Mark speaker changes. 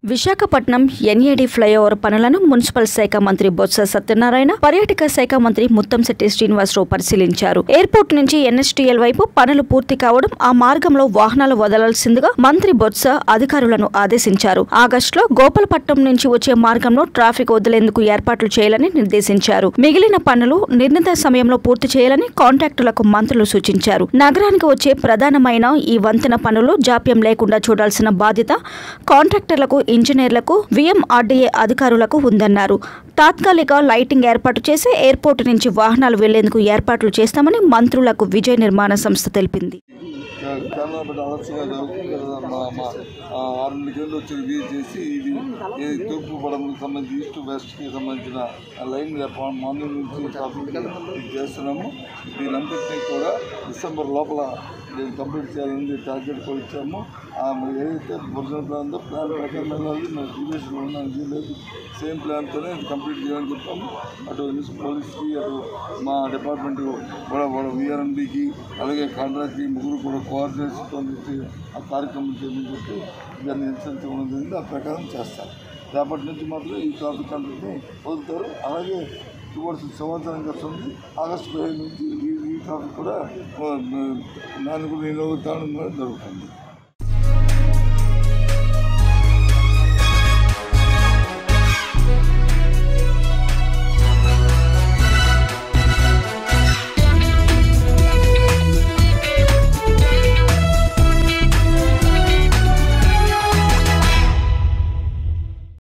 Speaker 1: Visakhapatnam NAD flyover పనులను municipal శాఖ మంత్రి బొత్స సత్యనారాయణ పర్యాటక శాఖ మంత్రి ముత్తంశెట్టి శ్రీనివాసరావు పరిశీలించారు ఎయిర్పోర్ట్ నుంచి ఎన్ఎస్టీఎల్ వైపు పనులు పూర్తి కావడం ఆ మార్గంలో వాహనాలు వదలాల్సిందిగా మంత్రి బొత్స అధికారులను ఆదేశించారు ఆగస్టులో గోపాలపట్నం నుంచి వచ్చే మార్గంలో ట్రాఫిక్ వదిలేందుకు ఏర్పాట్లు చేయాలని నిర్దేశించారు మిగిలిన పనులు నిర్ణీత సమయంలో పూర్తి చేయాలని కాంట్రాక్టులకు మంత్రులు సూచించారు నగరానికి వచ్చే ప్రధానమైన ఈ వంతెన పనులు జాప్యం లేకుండా చూడాల్సిన బాధ్యత కాంట్రాక్టర్లకు ఇంజనీర్లకు విఎంఆర్డీఏ అధికారులకు ఉందన్నారు తాత్కాలిక లైటింగ్ ఏర్పాటు చేసి ఎయిర్పోర్టు నుంచి వాహనాలు వెళ్లేందుకు ఏర్పాట్లు చేస్తామని మంత్రులకు విజయ నిర్మాణ సంస్థ తెలిపింది
Speaker 2: కేరళ బిడ్డ అలర్ట్స్గా జరుగుతుంది కదా మా మా ఆ, ఆరు నెలల కింద వచ్చి రివ్యూ చేసి ఇది ఇది తూర్పు పడమలకు సంబంధించి ఈస్ట్ వెస్ట్కి సంబంధించిన ఆ లైన్ రేపు మార్నింగ్ నుంచి ట్రాఫిక్ ఇది చేస్తున్నాము దీనంతటినీ కూడా డిసెంబర్ లోపల దీన్ని కంప్లీట్ చేయాలని టార్గెట్ కూడా ఇచ్చాము ఆ, మరి ఏదైతే ఒరిజినల్ ప్లాన్ ఉందో ప్లాన్ ప్రకారం వెళ్ళాలి మరి రిలేషన్ ఉన్నాను లేదు సేమ్ ప్లాన్తోనే కంప్లీట్ చేయాలని చెప్పాము అటు పోలీస్కి అటు మా డిపార్ట్మెంట్ కూడా వాళ్ళ విఆర్ఎండికి అలాగే కాంట్రాక్ట్కి ముగ్గురు కూడా కోఆర్డినేషన్తో నుంచి ఆ కార్యక్రమం చేయమని చెప్పి దాన్ని ఇన్సెన్స్ ఇవ్వడం జరిగింది ఆ ప్రకారం చేస్తారు రేపటి నుంచి మాత్రం ఈ ట్రాఫిక్ కంట్రీని వదులుతారు అలాగే టువర్డ్స్ సంవత్సరం వస్తుంది ఆగస్టు పదిహేను నుంచి ఈ ఈ ట్రాఫిక్ కూడా ఆ, దాన్ని కూడా వినియోగం కూడా జరుగుతుంది